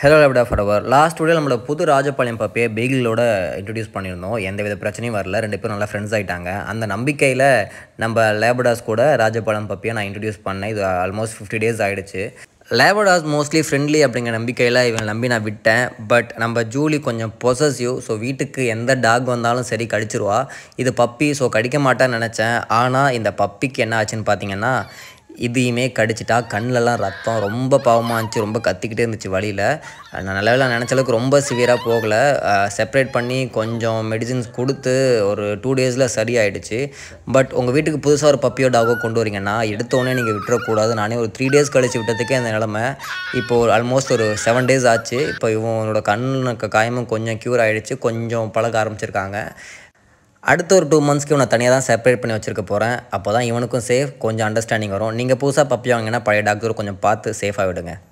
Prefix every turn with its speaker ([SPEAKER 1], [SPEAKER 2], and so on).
[SPEAKER 1] hello லெப்டா ஃபடவர் last video நம்மளோட புது ராஜபாளையம் பப்பியை பேகிலோட இன்ட்ரடியூஸ் பண்ணியிருந்தோம் எந்த வித பிரச்சனையும் வரல ரெண்டு பேரும் நல்லா ஃப்ரெண்ட்ஸ் ஆகிட்டாங்க அந்த நம்பிக்கையில் நம்ம லேபடாஸ் கூட ராஜபாளையம் பப்பியை நான் இன்ட்ரடியூஸ் பண்ணேன் இது ஆல்மோஸ்ட் ஃபிஃப்டி டேஸ் ஆகிடுச்சு லேபடாஸ் மோஸ்ட்லி ஃப்ரெண்ட்லி அப்படிங்கிற நம்பிக்கையில் இவன் நம்பி நான் விட்டேன் பட் நம்ம ஜூலி கொஞ்சம் பொசசிவ் ஸோ வீட்டுக்கு எந்த டாக் வந்தாலும் சரி கடிச்சிருவா இது பப்பி ஸோ கடிக்க மாட்டான்னு நினச்சேன் ஆனால் இந்த பப்பிக்கு என்ன ஆச்சுன்னு பார்த்தீங்கன்னா இதையுமே கடிச்சிட்டா கண்ணிலலாம் ரத்தம் ரொம்ப பாவமாக இருந்துச்சு ரொம்ப கத்திக்கிட்டே இருந்துச்சு வழியில் நான் நல்ல நினச்ச அளவுக்கு ரொம்ப சிவியராக போகலை செப்பரேட் பண்ணி கொஞ்சம் மெடிசின்ஸ் கொடுத்து ஒரு டூ டேஸில் சரியாயிடுச்சு பட் உங்கள் வீட்டுக்கு புதுசாக ஒரு பப்பியோ டாகோ கொண்டு வரீங்கன்னா எடுத்தோடனே நீங்கள் விட்டுறக்கூடாது நானே ஒரு த்ரீ டேஸ் கழிச்சு விட்டதுக்கே அந்த நிலமை இப்போது ஆல்மோஸ்ட் ஒரு செவன் டேஸ் ஆச்சு இப்போ இவனோட கண்ணுக்கு காயமும் கொஞ்சம் க்யூர் ஆகிடுச்சு கொஞ்சம் பழக ஆரம்பிச்சிருக்காங்க அடுத்த ஒரு டூ மந்த்ஸ்க்கு இவனை தனியாக தான் செப்பரேட் பண்ணி வச்சிருக்க போகிறேன் அப்போ தான் இவனுக்கும் சேஃப் கொஞ்சம் அண்டர்ஸ்டாண்டிங் வரும் நீங்கள் புதுசாக பப்பி வாங்கினா பழைய டாக்டர் கொஞ்சம் பார்த்து சேஃபாக விடுங்க